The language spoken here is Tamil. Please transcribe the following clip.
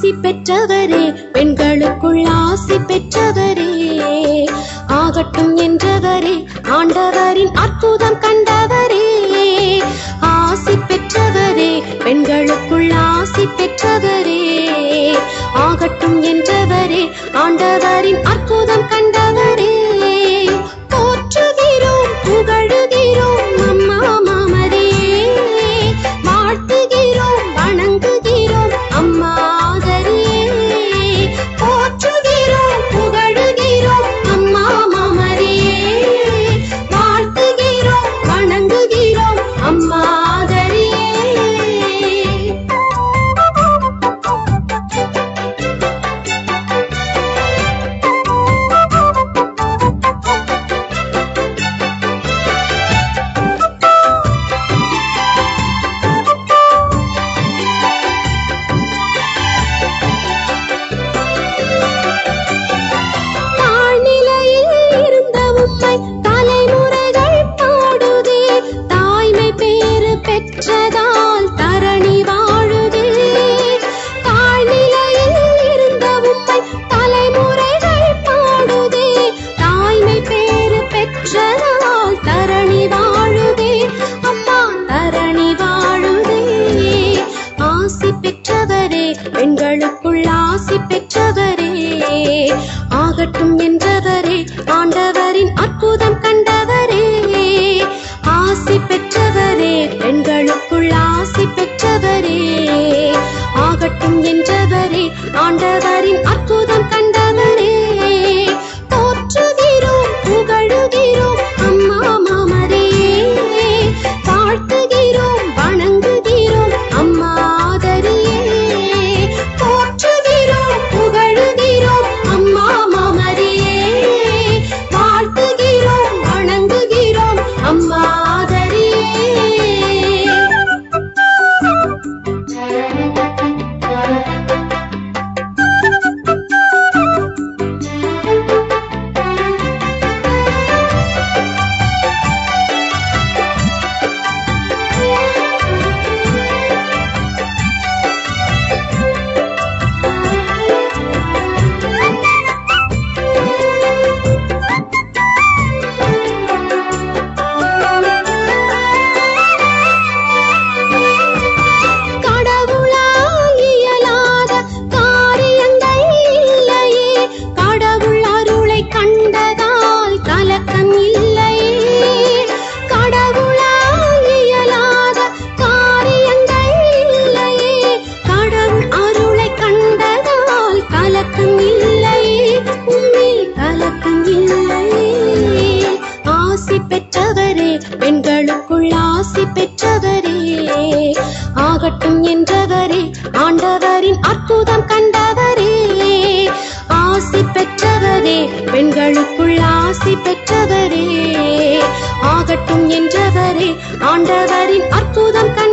ஆசி பெற்றவரே பெண்களுக்குள் ஆசி பெற்றவரே ஆகட்டும் என்றவரே ஆண்டவரின் அற்புதம் கண்டவரே ஆசி பெற்றவரே பெண்களுக்குள் ஆசி பெற்றவரே ஆகட்டும் என்றவரே ஆண்டவரின் அற்புதம் கண்டவரே போற்றுகிறோம் புகழுகிறோம் அம்மா மாமரியே வாழ்த்துகிறோம் வணங்குகிறோம் அம்மாதரியே போற்றுகிறோம் புகழுகிறோம் அம்மா மாமரியே வாழ்த்துகிறோம் வணங்குகிறோம் அம்மாதரியே தாழ்நிலையில் இருந்த உம்மை தலைமுறைகள் பாடுதே தாய்மை பேறு பெற்றதால் தரணி வாழுதே தாழ்நிலையில் இருந்த உம்மை தலைமுறைகள் பாடுதே தாய்மை பேறு பெற்றதால் தரணி வாழுதே அம்மா தரணி வாழுதே ஆசி பெற்றவரே பெண்களுக்குள் ஆசி பெற்றவரே ஆகட்டும் என்றவரே ஆண்டவரின் அற்புதம் கண்டவரே ஆசி பெற்றவரே பெண்களுக்குள் ஆசி பெற்றவரே ஆகட்டும் என்றவரே ஆண்டவரின் அற்புதம் கண்டவரே போற்றுகிறோம் புகழுகிறோம் அம்மா மாமரியே வாழ்த்துகிறோம் வணங்குகிறோம் அம்மாதரியே போற்றுகிறோம் புகழுகிறோம் அம்மா மாமரியே வாழ்த்துகிறோம் வணங்குகிறோம் அம்மாதரியே கடவுளால் இயலாத காரியங்கள் இல்லையே கடவுள் அருளை கண்டதால் கலக்கம் இல்லையே கடவுளால் இயலாத காரியங்கள் இல்லையே கடவுள் அருளை கண்டதால் கலக்கம் இல்லையே உம்மில் கலக்கம் இல்லையே ஆசி பெற்றவரே பெண்களுக்குள் ஆசி பெற்றவரே ஆகட்டும் என்றவரே ஆண்டவரின் அற்புதம் கண்டவரே ஆசி பெற்றவரே பெண்களுக்குள் ஆசி பெற்றவரே ஆகட்டும் என்றவரே ஆண்டவரின் அற்புதம் கண்டவரே